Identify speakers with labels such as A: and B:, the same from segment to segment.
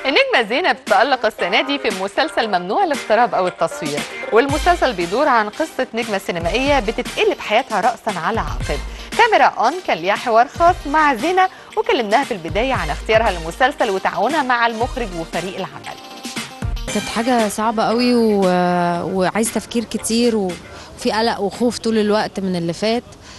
A: النجمة زينب تألق السنة دي في مسلسل ممنوع الاقتراب أو التصوير والمسلسل بيدور عن قصة نجمة سينمائية بتتقلب حياتها رأسا على عقب كاميرا أون كان ليها حوار خاص مع زينة وكلمناها في البداية عن اختيارها للمسلسل وتعاونها مع المخرج وفريق العمل
B: كانت حاجة صعبة قوي و... وعايز تفكير كتير وفي قلق وخوف طول الوقت من اللي فات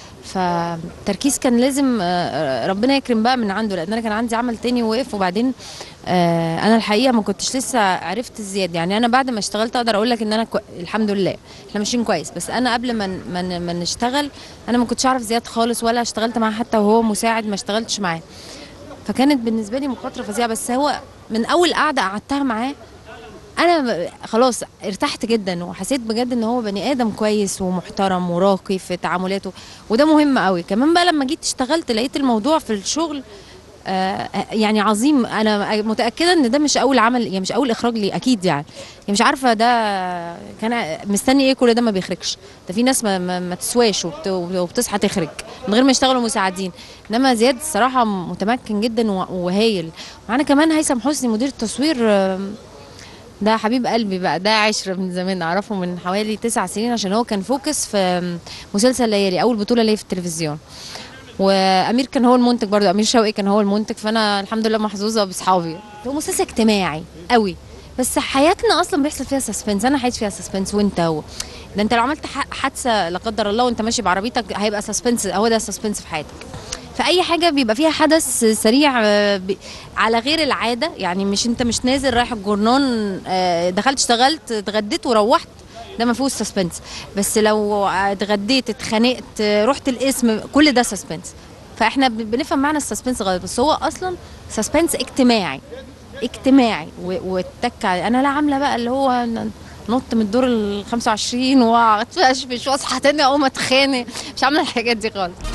B: فالتركيز كان لازم آه، ربنا يكرم بقى من عنده لان انا كان عندي عمل تاني وقف وبعدين آه، انا الحقيقه ما كنتش لسه عرفت الزياده يعني انا بعد ما اشتغلت اقدر اقول لك ان انا كو... الحمد لله احنا ماشيين كويس بس انا قبل ما ن- ما ن- ما نشتغل انا ما كنتش اعرف زياد خالص ولا اشتغلت معاه حتى وهو مساعد ما اشتغلتش معاه فكانت بالنسبه لي مخاطره فظيعه بس هو من اول قعده قعدتها معاه انا ب- خلاص ارتحت جدا وحسيت بجد ان هو بني ادم كويس ومحترم وراقي في تعاملاته وده مهم قوي كمان بقى لما جيت اشتغلت لقيت الموضوع في الشغل آه يعني عظيم انا متاكده ان ده مش اول عمل يعني مش اول اخراج لي اكيد يعني يعني مش عارفه ده كان مستني ايه كل ده ما بيخرجش ده في ناس ما, ما, ما تسواش وبت- وبتصحى تخرج من غير ما يشتغلوا مساعدين انما زياد الصراحه متمكن جدا و- وهايل معانا كمان هيثم حسني مدير التصوير آه، ده حبيب قلبي بقى ده عشرة من زمان اعرفه من حوالي تسع سنين عشان هو كان فوكس في مسلسل ليالي اول بطوله ليا في التلفزيون وامير كان هو المنتج برضه امير شوقي كان هو المنتج فانا الحمد لله محظوظه باصحابي هو مسلسل اجتماعي قوي بس حياتنا اصلا بيحصل فيها سسبنس انا حياتي فيها سسبنس وانت و... ده انت لو عملت ح- حادثه لا قدر الله وانت ماشي بعربيتك هيبقى سسبنس هو ده سسبنس في حياتك فاي حاجه بيبقى فيها حدث سريع آه، ب- على غير العاده يعني مش انت مش نازل رايح الجرنان آه، دخلت اشتغلت اتغديت وروحت ده ما فيهوش سسبنس بس لو اتغديت اتخانقت آه، رحت القسم كل ده سسبنس فاحنا ب- بنفهم معنى السسبنس غلط بس هو اصلا سسبنس اجتماعي اجتماعي و- والتك على- انا لا عامله بقى اللي هو ن- نط من الدور ال 25 واقعد اشفش واصحى تاني اقوم اتخانق مش عامله الحاجات دي خالص